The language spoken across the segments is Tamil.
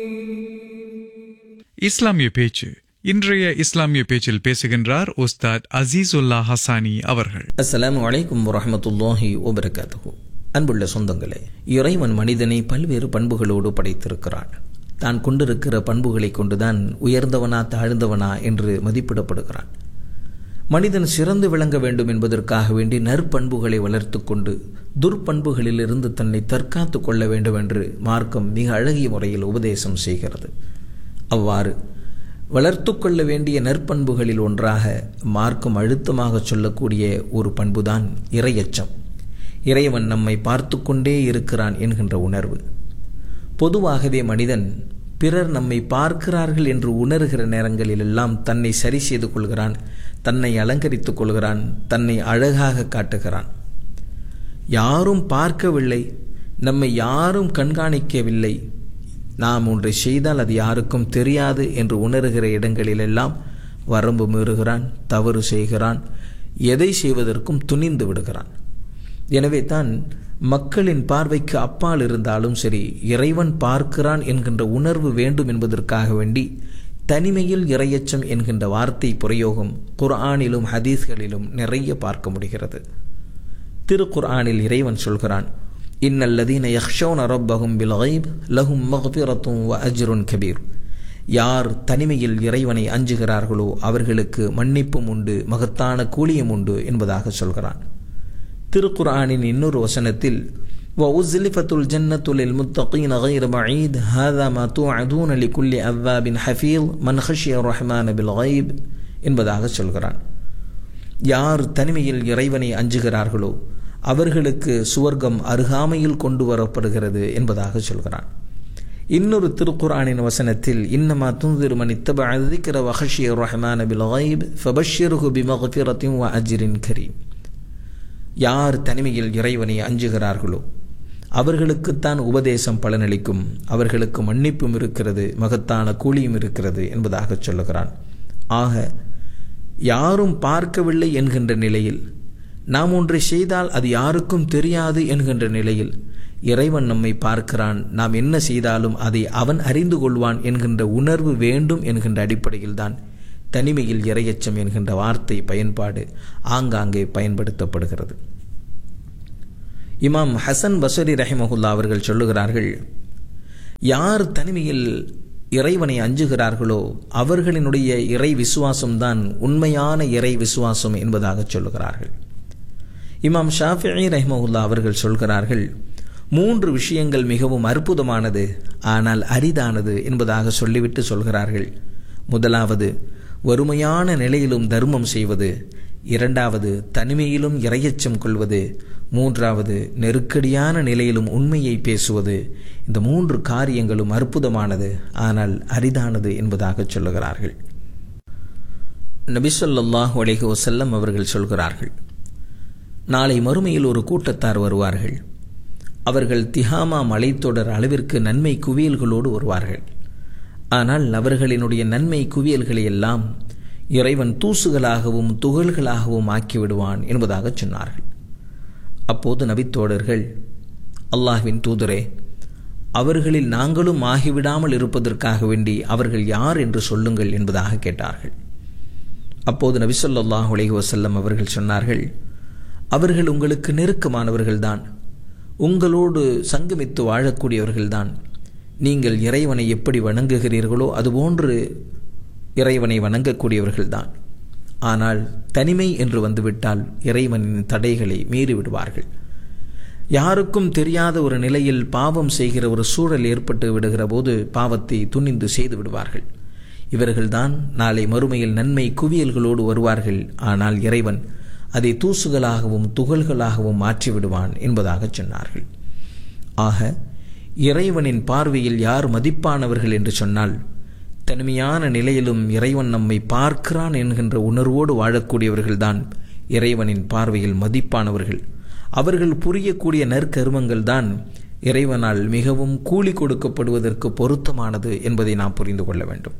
இஸ்லாமிய பேச்சு இன்றைய இஸ்லாமிய பேச்சில் பேசுகின்றார் உஸ்தாத் அசீசுல்லா ஹசானி அவர்கள் அஸ்ஸலாமு அலைக்கும் வரஹமத்துல்லாஹி வபரகாத்துஹு அன்புள்ள சொந்தங்களே இறைவன் மனிதனை பல்வேறு பண்புகளோடு படைத்திருக்கிறான் தான் கொண்டிருக்கிற பண்புகளை கொண்டுதான் உயர்ந்தவனா தாழ்ந்தவனா என்று மதிப்பிடப்படுகிறான் மனிதன் சிறந்து விளங்க வேண்டும் என்பதற்காக வேண்டி நற்பண்புகளை வளர்த்து கொண்டு துர்ப்பண்புகளிலிருந்து தன்னை தற்காத்து கொள்ள வேண்டும் என்று மார்க்கம் மிக அழகிய முறையில் உபதேசம் செய்கிறது அவ்வாறு வளர்த்து கொள்ள வேண்டிய நற்பண்புகளில் ஒன்றாக மார்க்கம் அழுத்தமாக சொல்லக்கூடிய ஒரு பண்புதான் இரையச்சம் இறைவன் நம்மை பார்த்து கொண்டே இருக்கிறான் என்கின்ற உணர்வு பொதுவாகவே மனிதன் பிறர் நம்மை பார்க்கிறார்கள் என்று உணர்கிற நேரங்களிலெல்லாம் தன்னை சரி செய்து கொள்கிறான் தன்னை அலங்கரித்துக் கொள்கிறான் தன்னை அழகாக காட்டுகிறான் யாரும் பார்க்கவில்லை நம்மை யாரும் கண்காணிக்கவில்லை நாம் ஒன்றை செய்தால் அது யாருக்கும் தெரியாது என்று உணர்கிற இடங்களிலெல்லாம் வரம்பு மீறுகிறான் தவறு செய்கிறான் எதை செய்வதற்கும் துணிந்து விடுகிறான் எனவே தான் மக்களின் பார்வைக்கு அப்பால் இருந்தாலும் சரி இறைவன் பார்க்கிறான் என்கின்ற உணர்வு வேண்டும் என்பதற்காக வேண்டி தனிமையில் இரையச்சம் என்கின்ற வார்த்தை பிரயோகம் குர்ஆனிலும் ஹதீஸ்களிலும் நிறைய பார்க்க முடிகிறது திருக்குர்ஆனில் இறைவன் சொல்கிறான் இன்னல்லதீன யக்ஷௌன ரப்பஹும் பில் கைப் லஹும் மக்ஃபிரத்தும் வ அஜ்ருன் கபீர் யார் தனிமையில் இறைவனை அஞ்சுகிறார்களோ அவர்களுக்கு மன்னிப்பும் உண்டு மகத்தான கூலியும் உண்டு என்பதாக சொல்கிறான் திருக்குர்ஆனின் இன்னொரு வசனத்தில் وَأُزْلِفَتُ الْجَنَّةُ لِلْمُتَّقِينَ غَيْرَ بَعِيدٍ هَذَا مَا تُوعَدُونَ لِكُلِّ أَوَّابٍ حَفِيظٍ مَنْ خَشِيَ الرَّحْمَنَ بِالْغَيْبِ என்பதாக சொல்கிறான் யார் தனிமையில் இறைவனை அஞ்சுகிறார்களோ அவர்களுக்கு சுவர்க்கம் அருகாமையில் கொண்டு வரப்படுகிறது என்பதாக சொல்கிறான் இன்னொரு திருக்குரானின் வசனத்தில் இன்னமா துந்திரு மன் இத்தப அதிக்கிற வஹஷிய ரஹ்மான பில் கைப் ஃபபஷிருஹு பிமக்ஃபிரத்தின் வ அஜ்ரின் கரீம் யார் தனிமையில் இறைவனை அஞ்சுகிறார்களோ அவர்களுக்குத்தான் உபதேசம் பலனளிக்கும் அவர்களுக்கு மன்னிப்பும் இருக்கிறது மகத்தான கூலியும் இருக்கிறது என்பதாக சொல்லுகிறான் ஆக யாரும் பார்க்கவில்லை என்கின்ற நிலையில் நாம் ஒன்றை செய்தால் அது யாருக்கும் தெரியாது என்கின்ற நிலையில் இறைவன் நம்மை பார்க்கிறான் நாம் என்ன செய்தாலும் அதை அவன் அறிந்து கொள்வான் என்கின்ற உணர்வு வேண்டும் என்கின்ற அடிப்படையில்தான் தனிமையில் இரையச்சம் என்கின்ற வார்த்தை பயன்பாடு ஆங்காங்கே பயன்படுத்தப்படுகிறது இமாம் ஹசன் பசரி ரஹிமஹுல்லா அவர்கள் சொல்லுகிறார்கள் யார் தனிமையில் இறைவனை அஞ்சுகிறார்களோ அவர்களினுடைய இறை விசுவாசம்தான் உண்மையான இறை விசுவாசம் என்பதாக சொல்லுகிறார்கள் இமாம் ஷாஃபி ரஹ்மஹுல்லா அவர்கள் சொல்கிறார்கள் மூன்று விஷயங்கள் மிகவும் அற்புதமானது ஆனால் அரிதானது என்பதாக சொல்லிவிட்டு சொல்கிறார்கள் முதலாவது வறுமையான நிலையிலும் தர்மம் செய்வது இரண்டாவது தனிமையிலும் இரையச்சம் கொள்வது மூன்றாவது நெருக்கடியான நிலையிலும் உண்மையை பேசுவது இந்த மூன்று காரியங்களும் அற்புதமானது ஆனால் அரிதானது என்பதாக சொல்லுகிறார்கள் நபிசல்லாஹு அலைஹி வசல்லம் அவர்கள் சொல்கிறார்கள் நாளை மறுமையில் ஒரு கூட்டத்தார் வருவார்கள் அவர்கள் திஹாமா மலைத்தொடர் அளவிற்கு நன்மை குவியல்களோடு வருவார்கள் ஆனால் அவர்களினுடைய நன்மை குவியல்களை எல்லாம் இறைவன் தூசுகளாகவும் துகள்களாகவும் ஆக்கிவிடுவான் என்பதாக சொன்னார்கள் அப்போது நபித்தோழர்கள் அல்லாஹ்வின் தூதரே அவர்களில் நாங்களும் ஆகிவிடாமல் இருப்பதற்காக வேண்டி அவர்கள் யார் என்று சொல்லுங்கள் என்பதாக கேட்டார்கள் அப்போது நபிசல்லாஹ் உலகி வசல்லம் அவர்கள் சொன்னார்கள் அவர்கள் உங்களுக்கு நெருக்கமானவர்கள்தான் உங்களோடு சங்கமித்து வாழக்கூடியவர்கள்தான் நீங்கள் இறைவனை எப்படி வணங்குகிறீர்களோ அதுபோன்று இறைவனை வணங்கக்கூடியவர்கள்தான் ஆனால் தனிமை என்று வந்துவிட்டால் இறைவனின் தடைகளை மீறிவிடுவார்கள் யாருக்கும் தெரியாத ஒரு நிலையில் பாவம் செய்கிற ஒரு சூழல் ஏற்பட்டு விடுகிற போது பாவத்தை துணிந்து செய்து விடுவார்கள் இவர்கள்தான் நாளை மறுமையில் நன்மை குவியல்களோடு வருவார்கள் ஆனால் இறைவன் அதை தூசுகளாகவும் துகள்களாகவும் மாற்றிவிடுவான் என்பதாக சொன்னார்கள் ஆக இறைவனின் பார்வையில் யார் மதிப்பானவர்கள் என்று சொன்னால் தனிமையான நிலையிலும் இறைவன் நம்மை பார்க்கிறான் என்கின்ற உணர்வோடு வாழக்கூடியவர்கள்தான் இறைவனின் பார்வையில் மதிப்பானவர்கள் அவர்கள் புரியக்கூடிய நற்கருமங்கள் தான் இறைவனால் மிகவும் கூலி கொடுக்கப்படுவதற்கு பொருத்தமானது என்பதை நாம் புரிந்து கொள்ள வேண்டும்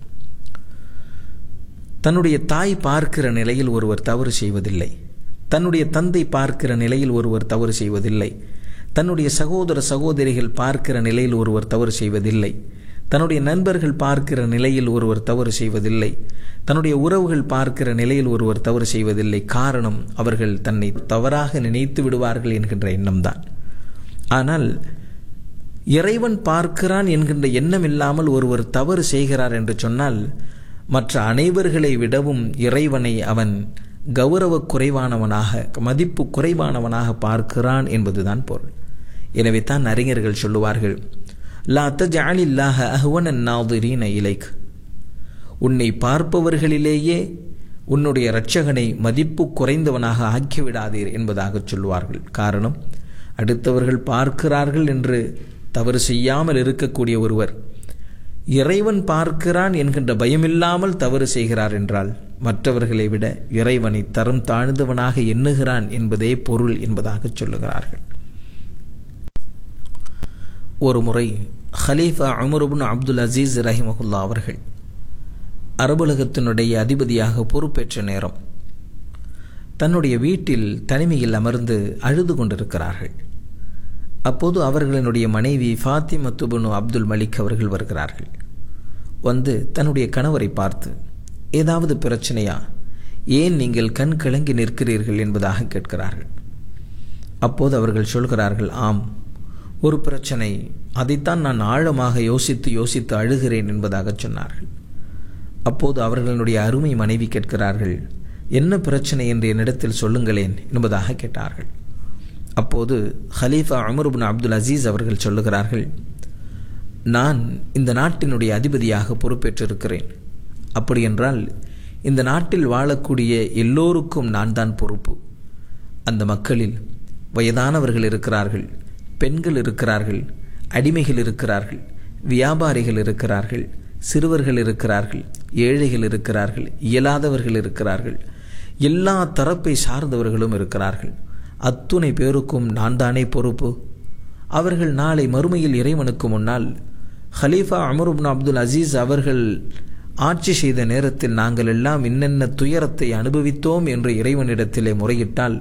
தன்னுடைய தாய் பார்க்கிற நிலையில் ஒருவர் தவறு செய்வதில்லை தன்னுடைய தந்தை பார்க்கிற நிலையில் ஒருவர் தவறு செய்வதில்லை தன்னுடைய சகோதர சகோதரிகள் பார்க்கிற நிலையில் ஒருவர் தவறு செய்வதில்லை தன்னுடைய நண்பர்கள் பார்க்கிற நிலையில் ஒருவர் தவறு செய்வதில்லை தன்னுடைய உறவுகள் பார்க்கிற நிலையில் ஒருவர் தவறு செய்வதில்லை காரணம் அவர்கள் தன்னை தவறாக நினைத்து விடுவார்கள் என்கின்ற எண்ணம்தான் ஆனால் இறைவன் பார்க்கிறான் என்கின்ற எண்ணம் இல்லாமல் ஒருவர் தவறு செய்கிறார் என்று சொன்னால் மற்ற அனைவர்களை விடவும் இறைவனை அவன் கௌரவ குறைவானவனாக மதிப்பு குறைவானவனாக பார்க்கிறான் என்பதுதான் பொருள் எனவே தான் அறிஞர்கள் சொல்லுவார்கள் லா தஜாலில்லாஹ அஹ்வனன் நாதிரீன இலைக் உன்னை பார்ப்பவர்களிலேயே உன்னுடைய இரட்சகனை மதிப்பு குறைந்தவனாக ஆக்கிவிடாதீர் என்பதாக சொல்லுவார்கள் காரணம் அடுத்தவர்கள் பார்க்கிறார்கள் என்று தவறு செய்யாமல் இருக்கக்கூடிய ஒருவர் இறைவன் பார்க்கிறான் என்கின்ற பயமில்லாமல் தவறு செய்கிறார் என்றால் மற்றவர்களை விட இறைவனை தரம் தாழ்ந்தவனாக எண்ணுகிறான் என்பதே பொருள் என்பதாக சொல்லுகிறார்கள் ஒரு முறை ஹலீஃபா அமருபின் அப்துல் அசீஸ் ரஹிமகுல்லா அவர்கள் அரபுலகத்தினுடைய அதிபதியாக பொறுப்பேற்ற நேரம் தன்னுடைய வீட்டில் தனிமையில் அமர்ந்து அழுது கொண்டிருக்கிறார்கள் அப்போது அவர்களினுடைய மனைவி ஃபாத்திமத்துபனு அப்துல் மலிக் அவர்கள் வருகிறார்கள் வந்து தன்னுடைய கணவரை பார்த்து ஏதாவது பிரச்சனையா ஏன் நீங்கள் கண் கலங்கி நிற்கிறீர்கள் என்பதாக கேட்கிறார்கள் அப்போது அவர்கள் சொல்கிறார்கள் ஆம் ஒரு பிரச்சனை அதைத்தான் நான் ஆழமாக யோசித்து யோசித்து அழுகிறேன் என்பதாக சொன்னார்கள் அப்போது அவர்களுடைய அருமை மனைவி கேட்கிறார்கள் என்ன பிரச்சனை என்று என்னிடத்தில் சொல்லுங்களேன் என்பதாக கேட்டார்கள் அப்போது ஹலீஃபா அமருபின் அப்துல் அசீஸ் அவர்கள் சொல்லுகிறார்கள் நான் இந்த நாட்டினுடைய அதிபதியாக பொறுப்பேற்றிருக்கிறேன் அப்படியென்றால் இந்த நாட்டில் வாழக்கூடிய எல்லோருக்கும் நான் தான் பொறுப்பு அந்த மக்களில் வயதானவர்கள் இருக்கிறார்கள் பெண்கள் இருக்கிறார்கள் அடிமைகள் இருக்கிறார்கள் வியாபாரிகள் இருக்கிறார்கள் சிறுவர்கள் இருக்கிறார்கள் ஏழைகள் இருக்கிறார்கள் இயலாதவர்கள் இருக்கிறார்கள் எல்லா தரப்பை சார்ந்தவர்களும் இருக்கிறார்கள் அத்துணை பேருக்கும் நான் தானே பொறுப்பு அவர்கள் நாளை மறுமையில் இறைவனுக்கு முன்னால் ஹலீஃபா அமருப்ன் அப்துல் அசீஸ் அவர்கள் ஆட்சி செய்த நேரத்தில் நாங்கள் எல்லாம் இன்னென்ன துயரத்தை அனுபவித்தோம் என்று இறைவனிடத்திலே முறையிட்டால்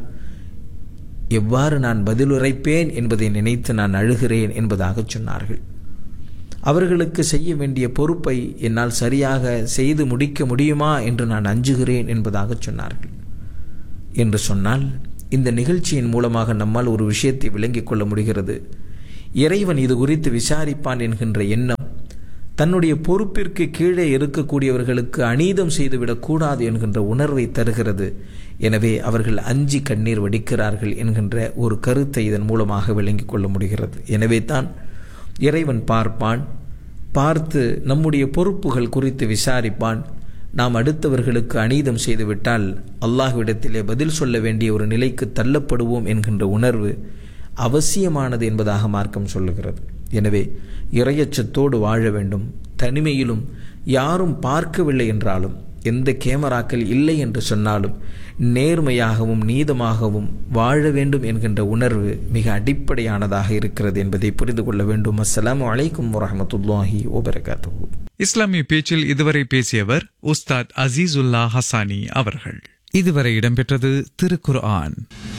எவ்வாறு நான் பதிலுரைப்பேன் என்பதை நினைத்து நான் அழுகிறேன் என்பதாக சொன்னார்கள் அவர்களுக்கு செய்ய வேண்டிய பொறுப்பை என்னால் சரியாக செய்து முடிக்க முடியுமா என்று நான் அஞ்சுகிறேன் என்பதாக சொன்னார்கள் என்று சொன்னால் இந்த நிகழ்ச்சியின் மூலமாக நம்மால் ஒரு விஷயத்தை விளங்கிக் கொள்ள முடிகிறது இறைவன் இது குறித்து விசாரிப்பான் என்கின்ற எண்ணம் தன்னுடைய பொறுப்பிற்கு கீழே இருக்கக்கூடியவர்களுக்கு அநீதம் செய்துவிடக்கூடாது என்கின்ற உணர்வை தருகிறது எனவே அவர்கள் அஞ்சி கண்ணீர் வடிக்கிறார்கள் என்கின்ற ஒரு கருத்தை இதன் மூலமாக விளங்கிக் கொள்ள முடிகிறது எனவே தான் இறைவன் பார்ப்பான் பார்த்து நம்முடைய பொறுப்புகள் குறித்து விசாரிப்பான் நாம் அடுத்தவர்களுக்கு அநீதம் செய்துவிட்டால் அல்லாஹ்விடத்திலே பதில் சொல்ல வேண்டிய ஒரு நிலைக்கு தள்ளப்படுவோம் என்கின்ற உணர்வு அவசியமானது என்பதாக மார்க்கம் சொல்லுகிறது எனவே இறையச்சத்தோடு வாழ வேண்டும் தனிமையிலும் யாரும் பார்க்கவில்லை என்றாலும் எந்த கேமராக்கள் இல்லை என்று சொன்னாலும் நேர்மையாகவும் நீதமாகவும் வாழ வேண்டும் என்கின்ற உணர்வு மிக அடிப்படையானதாக இருக்கிறது என்பதை புரிந்து கொள்ள வேண்டும் அஸ்ஸலாமு அலைக்கும் வரஹமத்துல்லாஹி வபரகாத்து இஸ்லாமிய பேச்சில் இதுவரை பேசியவர் உஸ்தாத் அசீசுல்லா ஹசானி அவர்கள் இதுவரை இடம்பெற்றது திருக்குர் ஆன்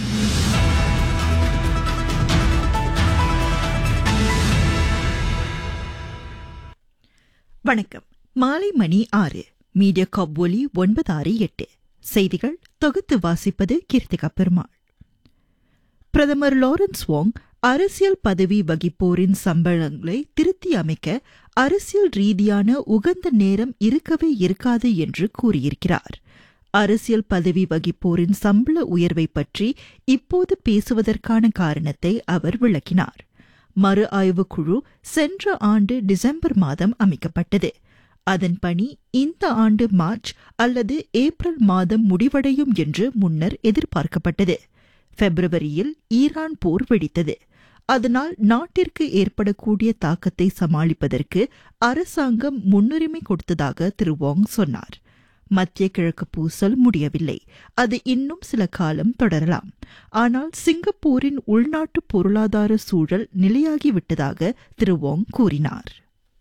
வணக்கம் மாலை மணி ஆறு மீடியா காப் ஒலி ஒன்பது ஆறு எட்டு செய்திகள் தொகுத்து வாசிப்பது கீர்த்திகா பெருமாள் பிரதமர் லாரன்ஸ் வாங் அரசியல் பதவி வகிப்போரின் சம்பளங்களை திருத்தி அமைக்க அரசியல் ரீதியான உகந்த நேரம் இருக்கவே இருக்காது என்று கூறியிருக்கிறார் அரசியல் பதவி வகிப்போரின் சம்பள உயர்வை பற்றி இப்போது பேசுவதற்கான காரணத்தை அவர் விளக்கினார் மறு ஆய்வு குழு சென்ற ஆண்டு டிசம்பர் மாதம் அமைக்கப்பட்டது அதன் பணி இந்த ஆண்டு மார்ச் அல்லது ஏப்ரல் மாதம் முடிவடையும் என்று முன்னர் எதிர்பார்க்கப்பட்டது பிப்ரவரியில் ஈரான் போர் வெடித்தது அதனால் நாட்டிற்கு ஏற்படக்கூடிய தாக்கத்தை சமாளிப்பதற்கு அரசாங்கம் முன்னுரிமை கொடுத்ததாக திரு வாங் சொன்னார் மத்திய கிழக்கு பூசல் முடியவில்லை அது இன்னும் சில காலம் தொடரலாம் ஆனால் சிங்கப்பூரின் உள்நாட்டு பொருளாதார சூழல் நிலையாகிவிட்டதாக திரு வாங் கூறினார்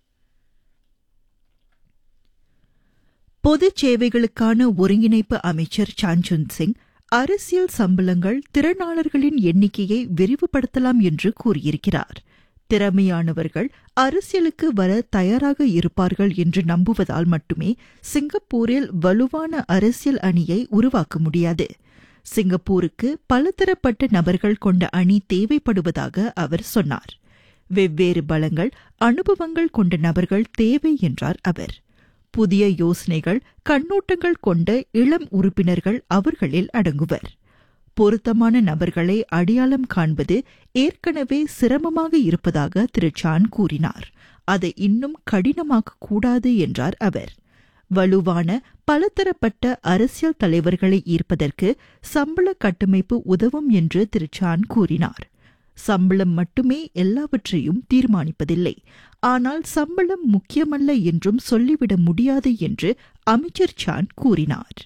பொது சேவைகளுக்கான ஒருங்கிணைப்பு அமைச்சர் சான்சுன் சிங் அரசியல் சம்பளங்கள் திறனாளர்களின் எண்ணிக்கையை விரிவுபடுத்தலாம் என்று கூறியிருக்கிறார் திறமையானவர்கள் அரசியலுக்கு வர தயாராக இருப்பார்கள் என்று நம்புவதால் மட்டுமே சிங்கப்பூரில் வலுவான அரசியல் அணியை உருவாக்க முடியாது சிங்கப்பூருக்கு பலதரப்பட்ட நபர்கள் கொண்ட அணி தேவைப்படுவதாக அவர் சொன்னார் வெவ்வேறு பலங்கள் அனுபவங்கள் கொண்ட நபர்கள் தேவை என்றார் அவர் புதிய யோசனைகள் கண்ணோட்டங்கள் கொண்ட இளம் உறுப்பினர்கள் அவர்களில் அடங்குவர் பொருத்தமான நபர்களை அடையாளம் காண்பது ஏற்கனவே சிரமமாக இருப்பதாக திரு சான் கூறினார் அதை இன்னும் கடினமாக்க கூடாது என்றார் அவர் வலுவான பலதரப்பட்ட அரசியல் தலைவர்களை ஈர்ப்பதற்கு சம்பள கட்டமைப்பு உதவும் என்று திரு சான் கூறினார் சம்பளம் மட்டுமே எல்லாவற்றையும் தீர்மானிப்பதில்லை ஆனால் சம்பளம் முக்கியமல்ல என்றும் சொல்லிவிட முடியாது என்று அமைச்சர் சான் கூறினார்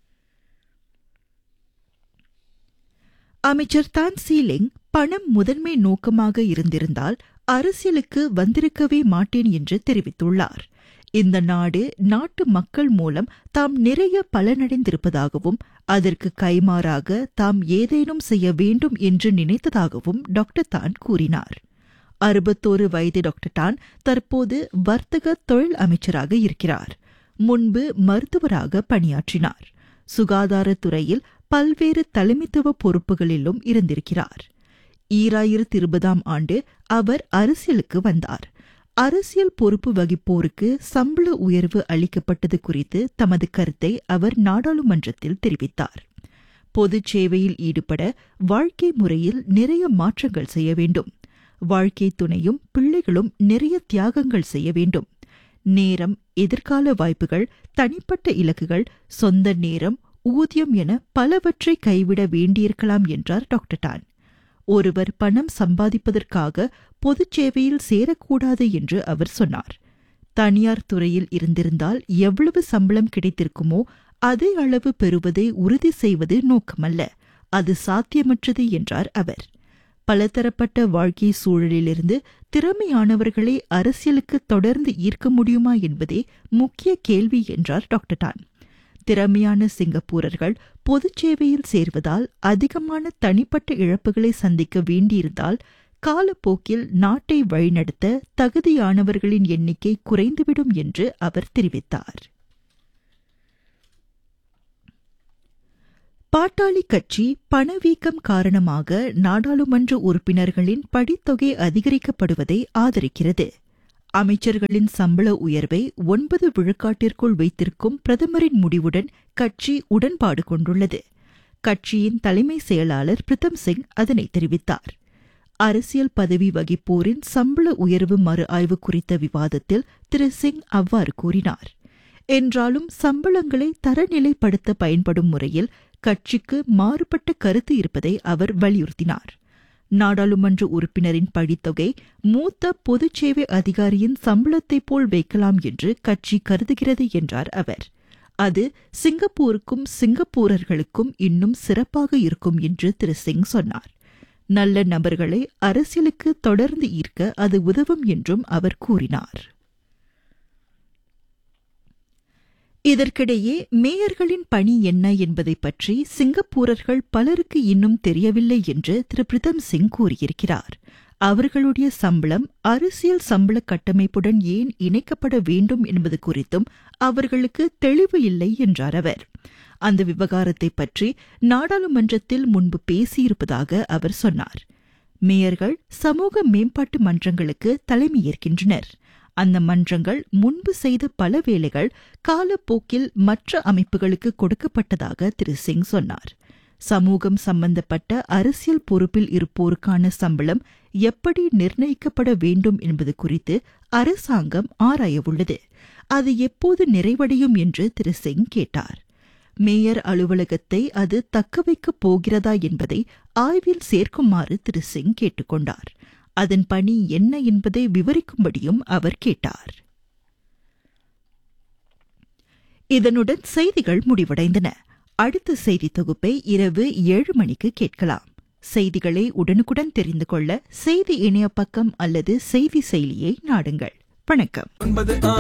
அமைச்சர் தான் சீலிங் பணம் முதன்மை நோக்கமாக இருந்திருந்தால் அரசியலுக்கு வந்திருக்கவே மாட்டேன் என்று தெரிவித்துள்ளார் இந்த நாடு நாட்டு மக்கள் மூலம் தாம் நிறைய பலனடைந்திருப்பதாகவும் அதற்கு கைமாறாக தாம் ஏதேனும் செய்ய வேண்டும் என்று நினைத்ததாகவும் டாக்டர் தான் கூறினார் அறுபத்தோரு வயது டாக்டர் டான் தற்போது வர்த்தக தொழில் அமைச்சராக இருக்கிறார் முன்பு மருத்துவராக பணியாற்றினார் சுகாதாரத்துறையில் பல்வேறு தலைமைத்துவ பொறுப்புகளிலும் இருந்திருக்கிறார் ஈராயிரத்தி இருபதாம் ஆண்டு அவர் அரசியலுக்கு வந்தார் அரசியல் பொறுப்பு வகிப்போருக்கு சம்பள உயர்வு அளிக்கப்பட்டது குறித்து தமது கருத்தை அவர் நாடாளுமன்றத்தில் தெரிவித்தார் பொது சேவையில் ஈடுபட வாழ்க்கை முறையில் நிறைய மாற்றங்கள் செய்ய வேண்டும் வாழ்க்கை துணையும் பிள்ளைகளும் நிறைய தியாகங்கள் செய்ய வேண்டும் நேரம் எதிர்கால வாய்ப்புகள் தனிப்பட்ட இலக்குகள் சொந்த நேரம் ஊதியம் என பலவற்றை கைவிட வேண்டியிருக்கலாம் என்றார் டாக்டர் டான் ஒருவர் பணம் சம்பாதிப்பதற்காக பொதுச் சேவையில் சேரக்கூடாது என்று அவர் சொன்னார் தனியார் துறையில் இருந்திருந்தால் எவ்வளவு சம்பளம் கிடைத்திருக்குமோ அதே அளவு பெறுவதை உறுதி செய்வது நோக்கமல்ல அது சாத்தியமற்றது என்றார் அவர் பலதரப்பட்ட வாழ்க்கை சூழலிலிருந்து திறமையானவர்களை அரசியலுக்கு தொடர்ந்து ஈர்க்க முடியுமா என்பதே முக்கிய கேள்வி என்றார் டாக்டர் டான் திறமையான சிங்கப்பூரர்கள் பொதுச் சேவையில் சேர்வதால் அதிகமான தனிப்பட்ட இழப்புகளை சந்திக்க வேண்டியிருந்தால் காலப்போக்கில் நாட்டை வழிநடத்த தகுதியானவர்களின் எண்ணிக்கை குறைந்துவிடும் என்று அவர் தெரிவித்தார் பாட்டாளி கட்சி பணவீக்கம் காரணமாக நாடாளுமன்ற உறுப்பினர்களின் படித்தொகை அதிகரிக்கப்படுவதை ஆதரிக்கிறது அமைச்சர்களின் சம்பள உயர்வை ஒன்பது விழுக்காட்டிற்குள் வைத்திருக்கும் பிரதமரின் முடிவுடன் கட்சி உடன்பாடு கொண்டுள்ளது கட்சியின் தலைமை செயலாளர் பிரித்தம் சிங் அதனை தெரிவித்தார் அரசியல் பதவி வகிப்போரின் சம்பள உயர்வு மறு ஆய்வு குறித்த விவாதத்தில் திரு சிங் அவ்வாறு கூறினார் என்றாலும் சம்பளங்களை தரநிலைப்படுத்த பயன்படும் முறையில் கட்சிக்கு மாறுபட்ட கருத்து இருப்பதை அவர் வலியுறுத்தினார் நாடாளுமன்ற உறுப்பினரின் படித்தொகை மூத்த பொதுச் சேவை அதிகாரியின் சம்பளத்தைப் போல் வைக்கலாம் என்று கட்சி கருதுகிறது என்றார் அவர் அது சிங்கப்பூருக்கும் சிங்கப்பூரர்களுக்கும் இன்னும் சிறப்பாக இருக்கும் என்று திரு சிங் சொன்னார் நல்ல நபர்களை அரசியலுக்கு தொடர்ந்து ஈர்க்க அது உதவும் என்றும் அவர் கூறினார் இதற்கிடையே மேயர்களின் பணி என்ன என்பதை பற்றி சிங்கப்பூரர்கள் பலருக்கு இன்னும் தெரியவில்லை என்று திரு பிரிதம் சிங் கூறியிருக்கிறார் அவர்களுடைய சம்பளம் அரசியல் சம்பள கட்டமைப்புடன் ஏன் இணைக்கப்பட வேண்டும் என்பது குறித்தும் அவர்களுக்கு தெளிவு இல்லை என்றார் அவர் அந்த விவகாரத்தை பற்றி நாடாளுமன்றத்தில் முன்பு பேசியிருப்பதாக அவர் சொன்னார் மேயர்கள் சமூக மேம்பாட்டு மன்றங்களுக்கு தலைமையேற்கின்றனர் அந்த மன்றங்கள் முன்பு செய்த பல வேலைகள் காலப்போக்கில் மற்ற அமைப்புகளுக்கு கொடுக்கப்பட்டதாக திரு சிங் சொன்னார் சமூகம் சம்பந்தப்பட்ட அரசியல் பொறுப்பில் இருப்போருக்கான சம்பளம் எப்படி நிர்ணயிக்கப்பட வேண்டும் என்பது குறித்து அரசாங்கம் ஆராயவுள்ளது அது எப்போது நிறைவடையும் என்று திரு சிங் கேட்டார் மேயர் அலுவலகத்தை அது தக்கவைக்கப் போகிறதா என்பதை ஆய்வில் சேர்க்குமாறு திரு சிங் கேட்டுக்கொண்டார் அதன் பணி என்ன என்பதை விவரிக்கும்படியும் அவர் கேட்டார் இதனுடன் செய்திகள் முடிவடைந்தன அடுத்த செய்தி தொகுப்பை இரவு ஏழு மணிக்கு கேட்கலாம் செய்திகளை உடனுக்குடன் தெரிந்து கொள்ள செய்தி இணைய பக்கம் அல்லது செய்தி செயலியை நாடுங்கள் வணக்கம் ஒன்பது